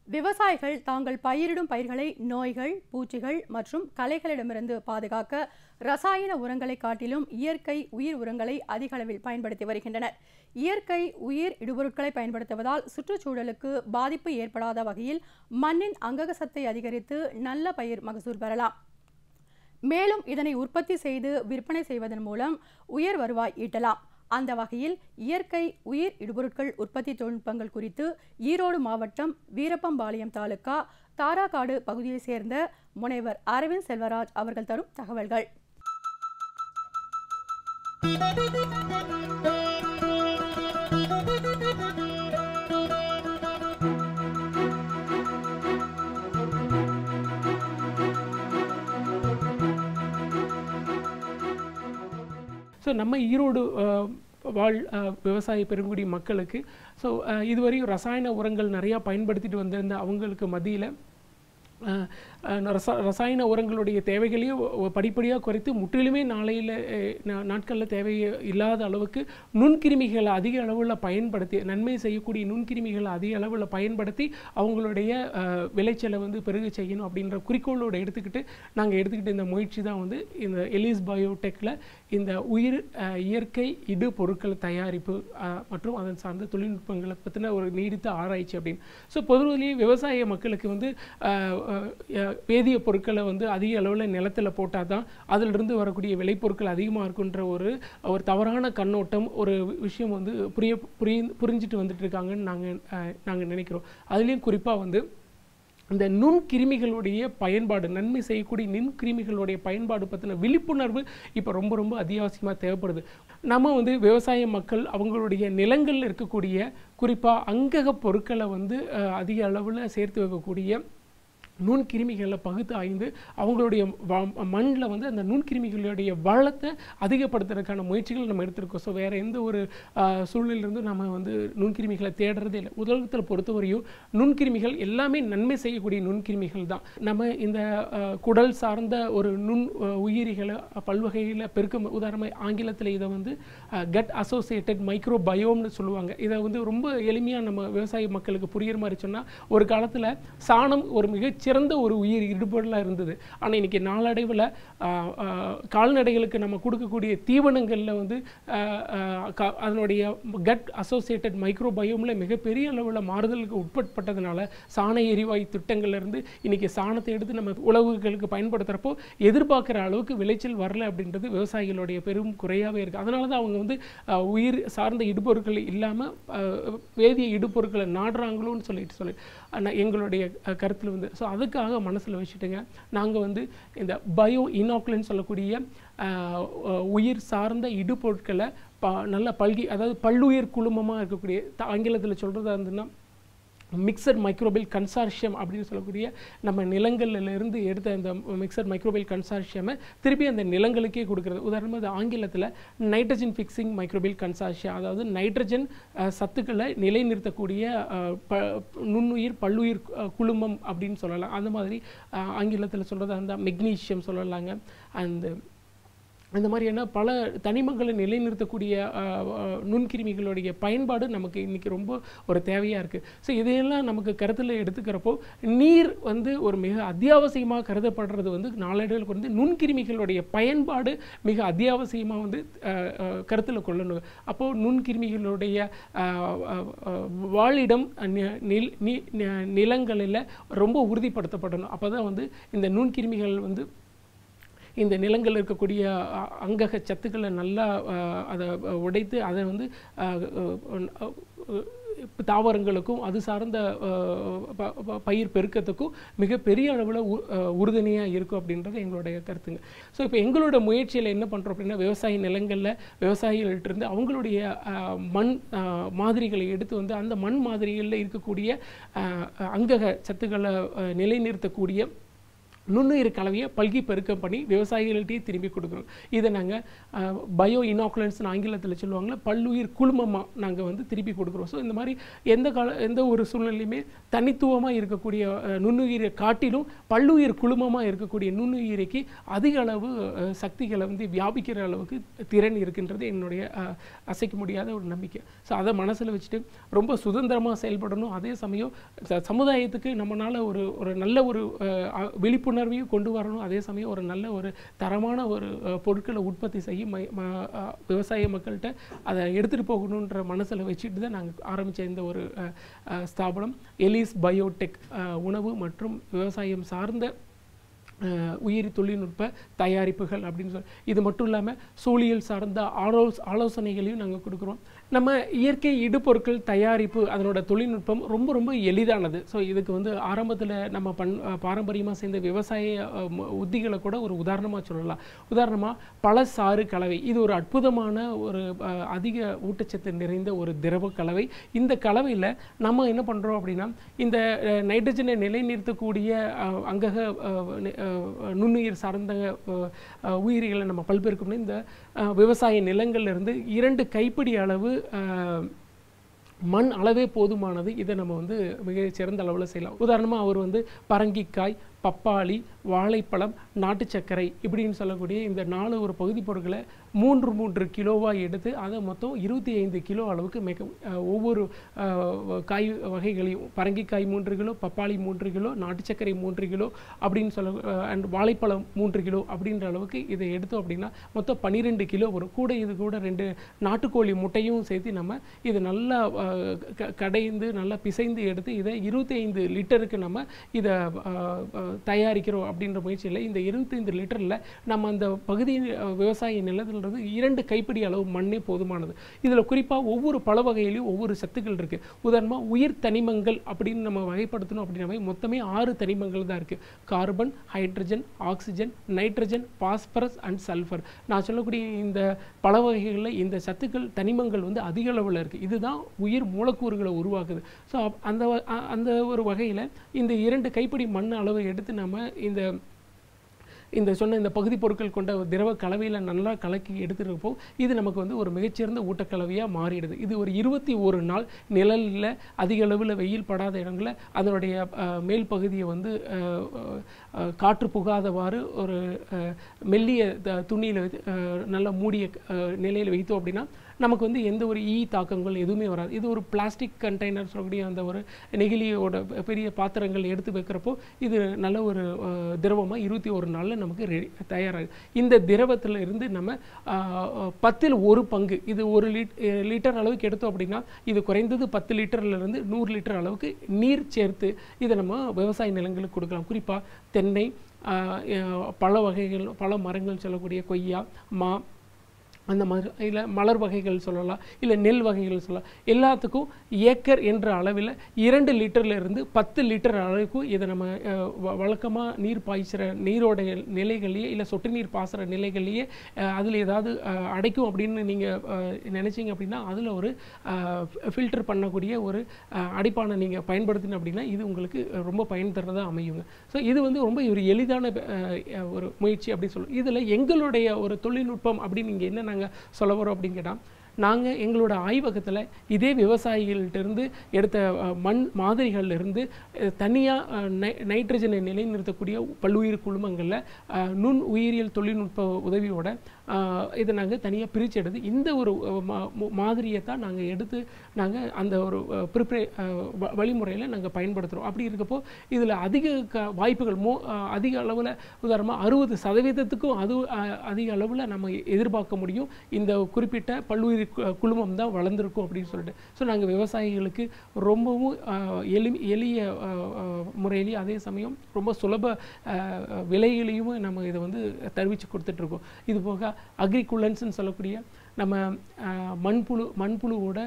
விவசாயிகள் தாங்கள் பயிரிடும் பயிர்களை நோய்கள் பூச்சிகள் மற்றும் களைகளிடமிருந்து பாதுகாக்க ரசாயன உரங்களை காட்டிலும் இயற்கை உயிர் உரங்களை அதிக அளவில் பயன்படுத்தி வருகின்றனர் இயற்கை உயிர் இடுபொருட்களை பயன்படுத்துவதால் சுற்றுச்சூழலுக்கு பாதிப்பு ஏற்படாத வகையில் மண்ணின் அங்கக சத்தை அதிகரித்து நல்ல பயிர் மகசூல் பெறலாம் மேலும் இதனை உற்பத்தி செய்து விற்பனை செய்வதன் மூலம் உயர் வருவாய் ஈட்டலாம் அந்த வகையில் இயற்கை உயிர் இடுபொருட்கள் உற்பத்தி தொழில்நுட்பங்கள் குறித்து ஈரோடு மாவட்டம் வீரப்பம்பாளையம் தாலுகா தாராக்காடு பகுதியைச் சேர்ந்த முனைவர் அரவிந்த் செல்வராஜ் அவர்கள் தரும் தகவல்கள் ஸோ நம்ம ஈரோடு அஹ், வாழ் அஹ், விவசாய பெருங்குடி மக்களுக்கு ஸோ இதுவரையும் ரசாயன உரங்கள் நிறையா பயன்படுத்திட்டு வந்திருந்த அவங்களுக்கு மத்தியில் அஹ், அஹ், ரசா ரசாயன உரங்களுடைய தேவைகளையும் படிப்படியாக குறைத்து முற்றிலுமே நாளையில் நாட்களில் தேவை இல்லாத அளவுக்கு நுண்கிருமிகளை அதிக அளவில் பயன்படுத்தி நன்மை செய்யக்கூடிய நுண்கிருமிகளை அதிக அளவில் பயன்படுத்தி அவங்களுடைய அஹ், விளைச்சலை வந்து பெருக செய்யணும் அப்படின்ற குறிக்கோளோடு எடுத்துக்கிட்டு நாங்கள் எடுத்துக்கிட்டு இந்த முயற்சி தான் வந்து இந்த எலிஸ் பயோடெக்கில் இந்த உயிர் அஹ், இயற்கை இடு பொருட்கள் தயாரிப்பு அஹ், மற்றும் அதன் சார்ந்த தொழில்நுட்பங்களை பற்றின ஒரு நீடித்த ஆராய்ச்சி அப்படின்னு ஸோ பொதுவிலேயே விவசாய மக்களுக்கு வந்து அஹ், அஹ், அஹ், வேதிய பொருட்களை வந்து அதிக அளவில் நிலத்தில் போட்டால் தான் அதிலிருந்து வரக்கூடிய விளைபொருட்கள் அதிகமாக இருக்குன்ற ஒரு ஒரு தவறான கண்ணோட்டம் ஒரு விஷயம் வந்து புரிய புரிய புரிஞ்சிட்டு வந்துட்டு இருக்காங்கன்னு நாங்கள் நாங்கள் நினைக்கிறோம் அதுலேயும் குறிப்பாக வந்து இந்த நுண்கிருமிகளுடைய பயன்பாடு நன்மை செய்யக்கூடிய நுண்கிருமிகளுடைய பயன்பாடு பற்றின விழிப்புணர்வு இப்போ ரொம்ப ரொம்ப அத்தியாவசியமாக தேவைப்படுது நம்ம வந்து விவசாய மக்கள் அவங்களுடைய நிலங்களில் இருக்கக்கூடிய குறிப்பாக அங்கக பொருட்களை வந்து அஹ், அதிக அளவில் சேர்த்து வைக்கக்கூடிய நுண்கிருமிகளை பகுத்து ஆய்ந்து அவங்களுடைய மண்ணில் வந்து அந்த நுண்கிருமிகளுடைய வளத்தை அதிகப்படுத்துறதுக்கான முயற்சிகள் நம்ம எடுத்திருக்கோம் ஸோ வேறு எந்த ஒரு ஆஹ், சூழ்நிலையிலிருந்தும் நம்ம வந்து நுண்கிருமிகளை தேடுறதே இல்லை உலகத்தில் பொறுத்தவரையும் நுண்கிருமிகள் எல்லாமே நன்மை செய்யக்கூடிய நுண்கிருமிகள் தான் நம்ம இந்த ஆஹ், குடல் சார்ந்த ஒரு நுண் ஆஹ், உயிரிகளை பல்வகையில் பெருக்க உதாரணமாக ஆங்கிலத்தில் இதை வந்து கட் அசோசியேட்டட் மைக்ரோ பயோம்னு சொல்லுவாங்க இதை வந்து ரொம்ப எளிமையாக நம்ம விவசாய மக்களுக்கு புரியுற மாதிரி சொன்னால் ஒரு காலத்தில் சாணம் ஒரு மிகச்சிறந்த ஒரு உயிர் இடுபொருளாக இருந்தது ஆனால் இன்னைக்கு நாளடைவில் கால்நடைகளுக்கு நம்ம கொடுக்கக்கூடிய தீவனங்களில் வந்து ஆஹ், ஆஹ், க- அதனுடைய கட் அசோசியேட்டட் மைக்ரோ பயோமில் மிகப்பெரிய அளவில் மாறுதலுக்கு உட்பட்டதுனால சாண எரிவாயு திட்டங்கள்ல இருந்து இன்னைக்கு சாணத்தை எடுத்து நம்ம உழவுகளுக்கு பயன்படுத்துகிறப்போ எதிர்பார்க்குற அளவுக்கு விளைச்சல் வரல அப்படின்றது விவசாயிகளுடைய பெரும் குறையாகவே இருக்குது அதனால தான் அவங்க வந்து ஆஹ், உயிர் சார்ந்த இடுபொருட்கள் இல்லாமல் வேதிய இடுபொருட்களை நாடுறாங்களோன்னு சொல்லிட்டு சொல்லி ஆனா எங்களுடைய அஹ், கருத்தில் வந்து ஸோ அதுக்காக மனசில் வச்சுட்டுங்க நாங்கள் வந்து இந்த பயோ இனாக்குலன்னு சொல்லக்கூடிய ஆஹ், அஹ், உயிர் சார்ந்த இடுபொருட்களை ப நல்ல பல்கி அதாவது பல்லுயிர் குழுமமாக இருக்கக்கூடிய ஆங்கிலத்தில் சொல்கிறதா இருந்ததுன்னா மிக்சட் மைக்ரோபில் கன்சார்ஷியம் அப்படின்னு சொல்லக்கூடிய நம்ம நிலங்கள்ல இருந்து எடுத்த அந்த மிக்சட் மைக்ரோபில் கன்சார்ஷியமை திருப்பி அந்த நிலங்களுக்கே கொடுக்குறது உதாரணமாக அது ஆங்கிலத்தில் நைட்ரஜன் ஃபிக்ஸிங் மைக்ரோபில் கன்சார்ஷியம் அதாவது நைட்ரஜன் அஹ், சத்துக்களை நிலைநிறுத்தக்கூடிய அஹ், ப நுண்ணுயிர் பல்லுயிர் அஹ், குழுமம் அப்படின்னு சொல்லலாம் அந்த மாதிரி ஆங்கிலத்தில் சொல்கிறதா இருந்தால் மெக்னீஷியம் சொல்லலாங்க அந்த இந்த மாதிரியான பல தனிமங்களை நிலைநிறுத்தக்கூடிய அஹ், அஹ், நுண்கிருமிகளுடைய பயன்பாடு நமக்கு இன்னைக்கு ரொம்ப ஒரு தேவையாக இருக்குது ஸோ இதையெல்லாம் நமக்கு கருத்தில் எடுத்துக்கிறப்போ நீர் வந்து ஒரு மிக அத்தியாவசியமாக கருதப்படுறது வந்து நாளடைவில் வந்து நுண்கிருமிகளுடைய பயன்பாடு மிக அத்தியாவசியமாக வந்து கருத்தில் கொள்ளணும் அப்போது நுண்கிருமிகளுடைய அஹ், அஹ், அஹ், வாழிடம் நி- நில்- நி- நி- நிலங்களில் ரொம்ப உறுதிப்படுத்தப்படணும் அப்போ தான் வந்து இந்த நுண்கிருமிகள் வந்து இந்த நிலங்களில் இருக்கக்கூடிய அ, அங்கக சத்துக்களை நல்லா அ, அதை உடைத்து அதை வந்து அ, அ, அ, தாவரங்களுக்கும் அது சார்ந்த அ, ப- ப- பயிர் பெருக்கத்துக்கும் மிகப்பெரிய அளவில் உறுதுணையாக இருக்கும் அப்படின்றது எங்களுடைய கருத்துங்க ஸோ இப்போ எங்களோட முயற்சியில் என்ன பண்ணுறோம் அப்படின்னா விவசாய நிலங்களில் விவசாயிகள்ட்ட இருந்து அவங்களுடைய அ, மண் அ, மாதிரிகளை எடுத்து வந்து அந்த மண் மாதிரிகளில் இருக்கக்கூடிய அ, அங்கக சத்துக்களை அ, நிலைநிறுத்தக்கூடிய நுண்ணுயிர் கலவையை பல்கி பெருக்கம் பண்ணி விவசாயிகள்கிட்டயே திரும்பி கொடுக்குறோம் இதை நாங்கள் பயோ இனாகுலன்ஸ்னு ஆங்கிலத்தில் சொல்லுவாங்களே பல்லுயிர் குழுமமாக நாங்கள் வந்து திருப்பி கொடுக்குறோம் ஸோ இந்த மாதிரி எந்த கால எந்த ஒரு சூழ்நிலையுமே தனித்துவமாக இருக்கக்கூடிய அஹ், நுண்ணுயிரை காட்டிலும் பல்லுயிர் குழுமமாக இருக்கக்கூடிய நுண்ணுயிரிக்கு அதிக அளவு அஹ், சக்திகளை வந்து வியாபிக்கிற அளவுக்கு திறன் இருக்கின்றது என்னுடைய அஹ், அசைக்க முடியாத ஒரு நம்பிக்கை ஸோ அதை மனசில் வச்சுட்டு ரொம்ப சுதந்திரமாக செயல்படணும் அதே சமயம் ச- சமுதாயத்துக்கு நம்மளால் ஒரு ஒரு நல்ல ஒரு அஹ், அ- விழிப்புணர்வையும் கொண்டு வரணும் அதே சமயம் ஒரு நல்ல ஒரு தரமான ஒரு அஹ், பொருட்களை உற்பத்தி செய்யும் ம- ம- அஹ், விவசாய மக்கள்கிட்ட அதை எடுத்துகிட்டு போகணுன்ற மனசில் வச்சுட்டு தான் நாங்கள் ஆரம்பித்த இந்த ஒரு அஹ், அஹ், ஸ்தாபனம் எலிஸ் பயோடெக் அஹ், உணவு மற்றும் விவசாயம் சார்ந்த அஹ், உயிரி தொழில்நுட்ப தயாரிப்புகள் அப்படின்னு சொல்லி இது மட்டும் இல்லாமல் சூழியல் சார்ந்த ஆலோஸ் ஆலோசனைகளையும் நாங்கள் கொடுக்குறோம் நம்ம இயற்கை இடுபொருட்கள் தயாரிப்பு அதனோட தொழில்நுட்பம் ரொம்ப ரொம்ப எளிதானது ஸோ இதுக்கு வந்து ஆரம்பத்தில் நம்ம பண் பாரம்பரியமாக சேர்ந்த விவசாய அஹ், ம- உத்திகளை கூட ஒரு உதாரணமாக சொல்லலாம் உதாரணமாக பழச்சாறு கலவை இது ஒரு அற்புதமான ஒரு அஹ், அதிக ஊட்டச்சத்து நிறைந்த ஒரு திரவ கலவை இந்த கலவையில் நம்ம என்ன பண்ணுறோம் அப்படின்னா இந்த அஹ், நைட்ரஜனை நிலைநிறுத்தக்கூடிய அஹ், அங்கக அஹ், நி- அஹ், நுண்ணுயிர் சார்ந்த அஹ், அஹ், உயிரிகளை நம்ம பல்பெருக்கணும் இந்த அஹ், விவசாய நிலங்கள்ல இருந்து இரண்டு கைப்பிடி அளவு அஹ், மண் அளவே போதுமானது இதை நம்ம வந்து மிக சிறந்த அளவில் செய்யலாம் உதாரணமாக அவர் வந்து பரங்கிக்காய் பப்பாளி வாழைப்பழம் நாட்டு சர்க்கரை இப்படின்னு சொல்லக்கூடிய இந்த நாலு ஒரு பகுதி பொருட்களை மூன்று மூன்று கிலோவாக எடுத்து அதை மொத்தம் இருபத்தி ஐந்து கிலோ அளவுக்கு மிக அஹ், ஒவ்வொரு அஹ், காய் வகைகளையும் பரங்கிக்காய் மூன்று கிலோ பப்பாளி மூன்று கிலோ நாட்டு சர்க்கரை மூன்று கிலோ அப்படின்னு சொல்ல அண்ட் வாழைப்பழம் மூன்று கிலோ அப்படின்ற அளவுக்கு இதை எடுத்தோம் அப்படின்னா மொத்தம் பன்னிரெண்டு கிலோ வரும் கூட இது கூட ரெண்டு நாட்டுக்கோழி முட்டையும் சேர்த்து நம்ம இதை நல்லா அஹ், க- கடைந்து நல்லா பிசைந்து எடுத்து இதை இருபத்தி ஐந்து லிட்டருக்கு நம்ம இதை அஹ், அஹ், தயாரிக்கிறோம் அப்படின்ற முயற்சியில் இந்த இருபத்தைந்து லிட்டரில் நம்ம அந்த பகுதி அஹ், விவசாய நிலத்திலிருந்து இரண்டு கைப்பிடி அளவு மண்ணே போதுமானது இதில் குறிப்பாக ஒவ்வொரு பழ வகையிலையும் ஒவ்வொரு சத்துக்கள் இருக்குது உதாரணமாக உயிர் தனிமங்கள் அப்படின்னு நம்ம வகைப்படுத்தணும் அப்படின்னா மொத்தமே ஆறு தனிமங்கள் தான் இருக்குது carbon hydrogen oxygen nitrogen phosphorus and sulphur நான் சொல்லக்கூடிய இந்த பல வகைகளில் இந்த சத்துக்கள் தனிமங்கள் வந்து அதிக அளவில் இருக்குது இதுதான் உயிர் மூலக்கூறுகளை உருவாக்குது ஸோ அந்த வ- அ- அந்த ஒரு வகையில் இந்த இரண்டு கைப்பிடி மண் அளவு எடுத்து நம்ம இந்த இந்த சொன்ன இந்த பகுதி பொருட்கள் கொண்ட ஒரு திரவ கலவையில் நல்லா கலக்கி எடுத்துருப்போ இது நமக்கு வந்து ஒரு மிகச்சிறந்த ஊட்டக்கலவையாக மாறிடுது இது ஒரு இருபத்தி ஒரு நாள் நிழலில் அதிக அளவில் வெயில் படாத இடங்களில் அதனுடைய அஹ், மேல் பகுதியை வந்து அஹ், அஹ், காற்று புகாதவாறு ஒரு அஹ், மெல்லிய த- துணியில வைத்து அஹ், நல்லா மூடிய நிலையில் வைத்தோம் அப்படின்னா நமக்கு வந்து எந்த ஒரு ஈ தாக்கங்கள் எதுவுமே வராது இது ஒரு பிளாஸ்டிக் கண்டெய்னர் சொல்லக்கூடிய அந்த ஒரு நெகிழியோட பெ- பெரிய பாத்திரங்கள் எடுத்து வைக்கிறப்போ இது நல்ல ஒரு அஹ், திரவமா இருபத்தி ஒரு நாளில் நமக்கு ரெடி தயாராகுது இந்த திரவத்தில் இருந்து நம்ம அஹ், அஹ், பத்தில் ஒரு பங்கு இது ஒரு லிட் அஹ், லிட்டர் அளவுக்கு எடுத்தோம் அப்படின்னா இது குறைந்தது பத்து லிட்டர்ல இருந்து நூறு லிட்டர் அளவுக்கு நீர் சேர்த்து இதை நம்ம விவசாய நிலங்களுக்கு கொடுக்கலாம் குறிப்பாக தென்னை அஹ், அஹ், பழ வகைகள் பழ மரங்கள் சொல்லக்கூடிய கொய்யா மா அந்த மாதிரி இல்லை மலர் வகைகள் சொல்லலாம் இல்லை நெல் வகைகள் சொல்லலாம் எல்லாத்துக்கும் ஏக்கர் என்ற அளவில் இரண்டு லிட்டர்ல இருந்து பத்து லிட்டர் அளவுக்கு இதை நம்ம வழக்கமாக நீர் பாய்ச்சுற நீரோட நிலைகள்லையே இல்லை சொட்டு நீர் பாசுகிற நிலைகள்லையே அதில் ஏதாவது அஹ், அடைக்கும் அப்படின்னு நீங்கள் நினச்சிங்க அப்படின்னா அதில் ஒரு ஃபில்டர் பண்ணக்கூடிய ஒரு அஹ், அடிப்பானை நீங்கள் பயன்படுத்தின அப்படின்னா இது உங்களுக்கு ரொம்ப பயன் தர்றதா அமையுங்க ஸோ இது வந்து ரொம்ப ஒரு எளிதான அஹ், ஒரு முயற்சி அப்படின்னு சொல்லுவோம் இதில் எங்களுடைய ஒரு தொழில்நுட்பம் அப்படின்னு நீங்கள் என்ன நாங்கள் சொல்ல வரோம் அப்படின்னு கேட்டால் நாங்கள் எங்களோட ஆய்வகத்தில் இதே விவசாயிகள்ட்ட இருந்து எடுத்த அஹ், மண் மாதிரிகள்ல இருந்து தனியாக நைட்ரஜனை நிலைநிறுத்தக்கூடிய பல்லுயிர் குழுமங்களில் அஹ், நுண் உயிரியல் தொழில்நுட்ப உதவியோட அஹ், இதை நாங்கள் தனியாக பிரித்து எடுத்து இந்த ஒரு அஹ், மா- மு- மாதிரியை தான் நாங்கள் எடுத்து நாங்கள் அந்த ஒரு ப்ரிப்பரே வழிமுறையில் நாங்கள் பயன்படுத்துகிறோம் அப்படி இருக்கப்போ இதில் அதிக க வாய்ப்புகள் மோ அஹ், அதிக அளவில் உதாரணமாக அறுபது சதவீதத்துக்கும் அது அஹ், அதிக அளவில் நம்ம எதிர்பார்க்க முடியும் இந்த குறிப்பிட்ட பல்லுயிர் கு- குழுமம் தான் வளர்ந்துருக்கும் அப்படின்னு சொல்லிட்டு ஸோ நாங்கள் விவசாயிகளுக்கு ரொம்பவும் அஹ், எளி எளிய அஹ், அஹ், முறையிலையும் அதே சமயம் ரொம்ப சுலப அஹ், அஹ், விலையிலையும் நம்ம இதை வந்து தெரிவித்து கொடுத்துட்ருக்கோம் இது போக அக்ரிகுலன்ஸ்னு சொல்லக்கூடிய நம்ம அஹ், மண்புழு மண்புழுவோட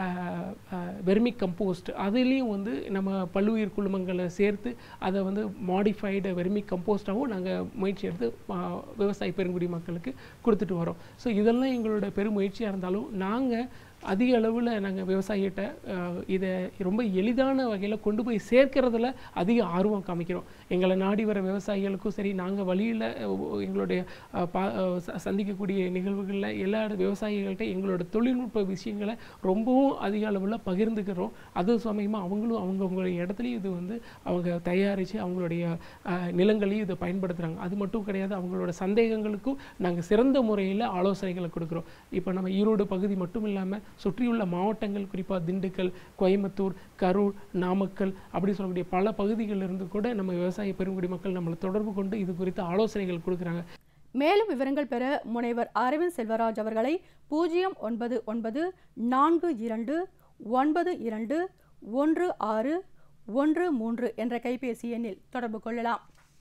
வெர்மி கம்போஸ்ட் அதுலேயும் வந்து நம்ம பல்லுயிர் குழுமங்களை சேர்த்து அதை வந்து மாடிஃபைடு வெர்மி கம்போஸ்டாகவும் நாங்கள் முயற்சி எடுத்து அஹ், விவசாய பெருங்குடி மக்களுக்கு கொடுத்துட்டு வரோம் ஸோ இதெல்லாம் எங்களோட பெருமுயற்சியாக இருந்தாலும் நாங்கள் அதிக அளவில் நாங்கள் விவசாயிகிட்ட அஹ், இதை ரொம்ப எளிதான வகையில் கொண்டு போய் சேர்க்கறதுல அதிக ஆர்வம் காமிக்கிறோம் எங்களை நாடி வர விவசாயிகளுக்கும் சரி நாங்கள் வழியில் எங்களுடைய அஹ், பா அஹ், ச- சந்திக்கக்கூடிய நிகழ்வுகளில் எல்லா விவசாயிகள்கிட்ட எங்களோட தொழில்நுட்ப விஷயங்களை ரொம்பவும் அதிக அளவில் பகிர்ந்துக்கிறோம் அது சமயமாக அவங்களும் அவங்கவுங்களுடைய இடத்துலையும் இது வந்து அவங்க தயாரித்து அவங்களுடைய அஹ், நிலங்களையும் இதை பயன்படுத்துகிறாங்க அது மட்டும் கிடையாது அவங்களோட சந்தேகங்களுக்கும் நாங்கள் சிறந்த முறையில் ஆலோசனைகளை கொடுக்குறோம் இப்போ நம்ம ஈரோடு பகுதி மட்டும் இல்லாமல் சுற்றியுள்ள மாவட்டங்கள் குறிப்பாக திண்டுக்கல் கோயம்புத்தூர் கரூர் நாமக்கல் அப்படி சொல்லக்கூடிய பல பகுதிகளில் இருந்து கூட நம்ம விவசாய பெருங்குடி மக்கள் நம்மளை தொடர்பு கொண்டு இது குறித்த ஆலோசனைகள் கொடுக்குறாங்க மேலும் விவரங்கள் பெற முனைவர் அரவிந்த் செல்வராஜ் அவர்களை பூஜ்ஜியம் ஒன்பது ஒன்பது நான்கு இரண்டு ஒன்பது இரண்டு ஒன்று ஆறு ஒன்று மூன்று என்ற கைபேசி எண்ணில் தொடர்பு கொள்ளலாம்